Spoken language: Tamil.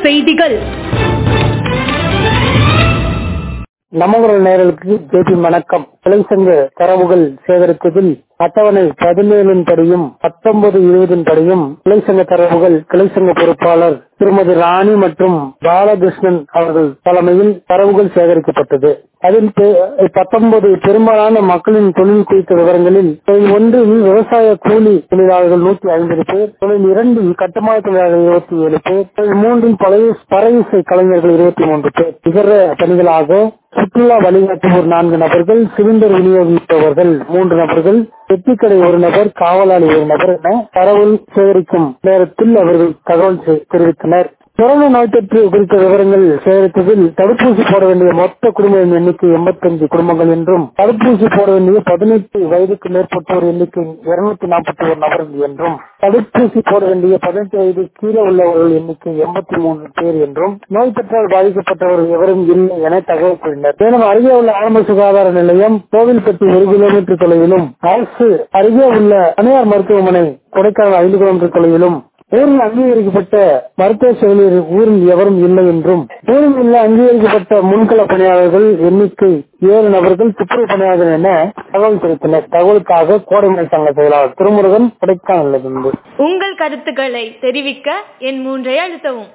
செய்திகள் நமகுரல் நேயர்களுக்கு ஜேபி வணக்கம் தொழிற்சங்க தரவுகள் சேகரித்ததில் அட்டவணை பதினேழின் படியும் பத்தொன்பது இருபதின் படியும் கிளைச்சங்க தரவுகள் கிளைச்சங்க பொறுப்பாளர் திருமதி ராணி மற்றும் பாலகிருஷ்ணன் அவர்கள் தலைமையில் தரவுகள் சேகரிக்கப்பட்டது அதில் பத்தொன்பது பெரும்பாலான மக்களின் தொழில் குறித்த விவரங்களில் தொழில் ஒன்றில் விவசாய கூலி தொழிலாளர்கள் நூத்தி ஐம்பது பேர் தொழில் இரண்டில் கட்டுமான தொழிலாளர்கள் இருபத்தி ஏழு பேர் தொழில் மூன்றில் பழைய பறையிசை கலைஞர்கள் இருபத்தி மூன்று பேர் இதர பணிகளாக சுற்றுலா வழிகாட்டுவோர் நான்கு நபர்கள் சிலிண்டர் விநியோகிப்பவர்கள் மூன்று நபர்கள் வெற்றிக்கடை ஒரு நபர் காவலாளி ஒரு நபர் என தரவு சேகரிக்கும் நேரத்தில் அவர்கள் தகவல் தெரிவித்தனர் கொரோனா நோய் தொற்று குறித்த விவரங்கள் சேகரித்ததில் தடுப்பூசி போட வேண்டிய மொத்த குடும்பங்களின் எண்ணிக்கை எண்பத்தஞ்சு குடும்பங்கள் என்றும் தடுப்பூசி போட வேண்டிய பதினெட்டு வயதுக்கு மேற்பட்டோர் எண்ணிக்கை இருநூத்தி நாற்பத்தி ஒரு நபர்கள் என்றும் தடுப்பூசி போட வேண்டிய பதினெட்டு வயது கீழே உள்ளவர்கள் எண்ணிக்கை எண்பத்தி மூன்று பேர் என்றும் நோய் தொற்றால் பாதிக்கப்பட்டவர்கள் எவரும் இல்லை என தகவல் கூறினர் மேலும் அருகே உள்ள ஆரம்ப சுகாதார நிலையம் கோவில்பட்டி ஒரு கிலோமீட்டர் தொலைவிலும் அரசு அருகே உள்ள தனியார் மருத்துவமனை கொடைக்கானல் ஐந்து கிலோமீட்டர் தொலைவிலும் ஊரில் அங்கீகரிக்கப்பட்ட மருத்துவ செவிலியர் ஊரில் எவரும் இல்லை என்றும் ஊரில் உள்ள அங்கீகரிக்கப்பட்ட முன்கள பணியாளர்கள் எண்ணிக்கை ஏழு நபர்கள் துப்புரவு பணியாளர்கள் என தகவல் தெரிவித்தனர் தகவலுக்காக கோடைமலை சங்க செயலாளர் திருமுருகன் கொடைக்கானலிருந்து உங்கள் கருத்துக்களை தெரிவிக்க என் மூன்றை அழுத்தவும்